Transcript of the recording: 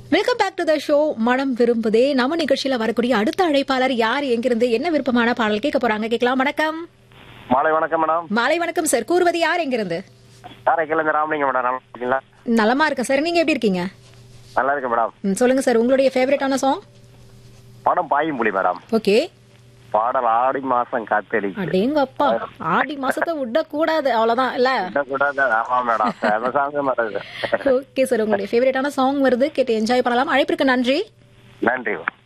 welcome back to the show மனம் விரும்புதே நம்ம நிகழ்ச்சியில வரக்கூடிய அடுத்த அழைப்பாளர் யார் எங்கிருந்து என்ன விருப்பமான பாடல் கேட்க போறாங்க கேட்கலாம் வணக்கம் மாலை வணக்கம் மேடம் மாலை வணக்கம் சார் கூறுவது யார் எங்கிருந்து காரைக்கிழந்து ராமலிங்கம் மேடம் நல்லா இருக்கீங்களா நலமா இருக்கேன் சார் நீங்க எப்படி இருக்கீங்க நல்லா இருக்கு மேடம் ம், சொல்லுங்க சார் உங்களுடைய ஃபேவரட்டான சாங் படம் பாயும் புலி மேடம் ஓகே பாடல் ஆடி மாசம் காத்தடி அடேங்க அப்பா ஆடி மாசத்தை விட கூடாது அவ்வளவுதான் இல்ல கூட ஆமா மேடம் ஃபேமஸான மேடம் இது ஓகே சார் உங்களுடைய ஃபேவரட்டான சாங் வருது கேட்டு என்ஜாய் பண்ணலாம் அழைப்பிற்கு நன்றி நன்றி